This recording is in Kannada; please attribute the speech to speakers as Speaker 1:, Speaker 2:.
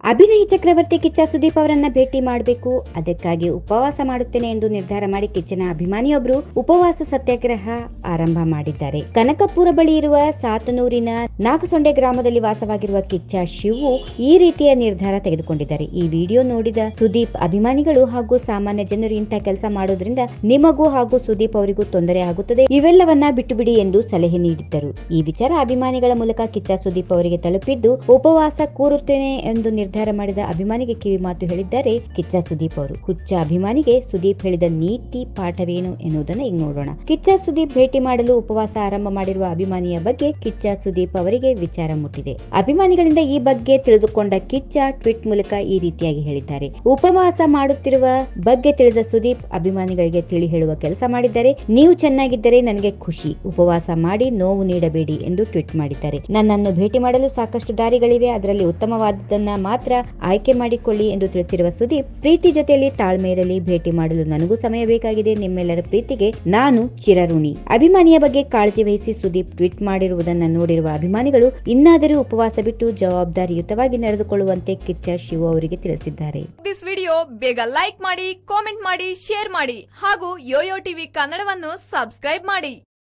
Speaker 1: ಅಭಿನಯ ಚಕ್ರವರ್ತಿ ಕಿಚ್ಚ ಸುದೀಪ್ ಅವರನ್ನ ಭೇಟಿ ಮಾಡಬೇಕು ಅದಕ್ಕಾಗಿ ಉಪವಾಸ ಮಾಡುತ್ತೇನೆ ಎಂದು ನಿರ್ಧಾರ ಮಾಡಿ ಕಿಚ್ಚನ ಅಭಿಮಾನಿಯೊಬ್ಬರು ಉಪವಾಸ ಸತ್ಯಾಗ್ರಹ ಆರಂಭ ಮಾಡಿದ್ದಾರೆ ಕನಕಪುರ ಬಳಿ ಇರುವ ಸಾತನೂರಿನ ನಾಗಸೊಂಡೆ ಗ್ರಾಮದಲ್ಲಿ ವಾಸವಾಗಿರುವ ಕಿಚ್ಚ ಶಿವು ಈ ರೀತಿಯ ನಿರ್ಧಾರ ತೆಗೆದುಕೊಂಡಿದ್ದಾರೆ ಈ ವಿಡಿಯೋ ನೋಡಿದ ಸುದೀಪ್ ಅಭಿಮಾನಿಗಳು ಹಾಗೂ ಸಾಮಾನ್ಯ ಜನರು ಇಂಥ ಕೆಲಸ ಮಾಡೋದ್ರಿಂದ ನಿಮಗೂ ಹಾಗೂ ಸುದೀಪ್ ಅವರಿಗೂ ತೊಂದರೆ ಆಗುತ್ತದೆ ಇವೆಲ್ಲವನ್ನ ಬಿಟ್ಟು ಬಿಡಿ ಎಂದು ಸಲಹೆ ನೀಡಿದ್ದರು ಈ ವಿಚಾರ ಅಭಿಮಾನಿಗಳ ಮೂಲಕ ಕಿಚ್ಚ ಸುದೀಪ್ ಅವರಿಗೆ ತಲುಪಿದ್ದು ಉಪವಾಸ ಕೂರುತ್ತೇನೆ ಎಂದು ನಿರ್ಧಾರ ಮಾಡಿದ ಅಭಿಮಾನಿಗೆ ಕಿವಿ ಮಾತು ಹೇಳಿದ್ದಾರೆ ಕಿಚ್ಚ ಸುದೀಪ್ ಅವರು ಹುಚ್ಚ ಅಭಿಮಾನಿಗೆ ಸುದೀಪ್ ಹೇಳಿದ ನೀತಿ ಪಾಠವೇನು ಎನ್ನುವುದನ್ನು ಈಗ ನೋಡೋಣ ಕಿಚ್ಚ ಸುದೀಪ್ ಭೇಟಿ ಮಾಡಲು ಉಪವಾಸ ಆರಂಭ ಮಾಡಿರುವ ಅಭಿಮಾನಿಯ ಬಗ್ಗೆ ಕಿಚ್ಚ ಸುದೀಪ್ ಅವರಿಗೆ ವಿಚಾರ ಮುಟ್ಟಿದೆ ಅಭಿಮಾನಿಗಳಿಂದ ಈ ಬಗ್ಗೆ ತಿಳಿದುಕೊಂಡ ಕಿಚ್ಚ ಟ್ವೀಟ್ ಮೂಲಕ ಈ ರೀತಿಯಾಗಿ ಹೇಳಿದ್ದಾರೆ ಉಪವಾಸ ಮಾಡುತ್ತಿರುವ ಬಗ್ಗೆ ತಿಳಿದ ಸುದೀಪ್ ಅಭಿಮಾನಿಗಳಿಗೆ ತಿಳಿ ಹೇಳುವ ಕೆಲಸ ಮಾಡಿದ್ದಾರೆ ನೀವು ಚೆನ್ನಾಗಿದ್ದರೆ ನನಗೆ ಖುಷಿ ಉಪವಾಸ ಮಾಡಿ ನೋವು ನೀಡಬೇಡಿ ಎಂದು ಟ್ವೀಟ್ ಮಾಡಿದ್ದಾರೆ ನನ್ನನ್ನು ಭೇಟಿ ಮಾಡಲು ಸಾಕಷ್ಟು ದಾರಿಗಳಿವೆ ಅದರಲ್ಲಿ ಉತ್ತಮವಾದದನ್ನ ಮಾತ್ರ ಆಯ್ಕೆ ಮಾಡಿಕೊಳ್ಳಿ ಎಂದು ತಿಳಿಸಿರುವ ಸುದೀಪ್ ಪ್ರೀತಿ ಜೊತೆಯಲ್ಲಿ ತಾಳ್ಮೆ ಇರಲಿ ಭೇಟಿ ಮಾಡಲು ನನಗೂ ಸಮಯ ಬೇಕಾಗಿದೆ ನಿಮ್ಮೆಲ್ಲರ ಪ್ರೀತಿಗೆ ನಾನು ಚಿರಋಣಿ ಅಭಿಮಾನಿಯ ಬಗ್ಗೆ ಕಾಳಜಿ ವಹಿಸಿ ಸುದೀಪ್ ಟ್ವೀಟ್ ಮಾಡಿರುವುದನ್ನು ನೋಡಿರುವ ಅಭಿಮಾನಿಗಳು ಇನ್ನಾದರೂ ಉಪವಾಸ ಬಿಟ್ಟು ಜವಾಬ್ದಾರಿಯುತವಾಗಿ ನಡೆದುಕೊಳ್ಳುವಂತೆ ಕಿಚ್ಚ ಶಿವು ಅವರಿಗೆ ತಿಳಿಸಿದ್ದಾರೆ
Speaker 2: ದಿಸ್ ವಿಡಿಯೋ ಬೇಗ ಲೈಕ್ ಮಾಡಿ ಕಾಮೆಂಟ್ ಮಾಡಿ ಶೇರ್ ಮಾಡಿ ಹಾಗೂ ಯೋಯೋ ಟಿವಿ ಕನ್ನಡವನ್ನು ಸಬ್ಸ್ಕ್ರೈಬ್ ಮಾಡಿ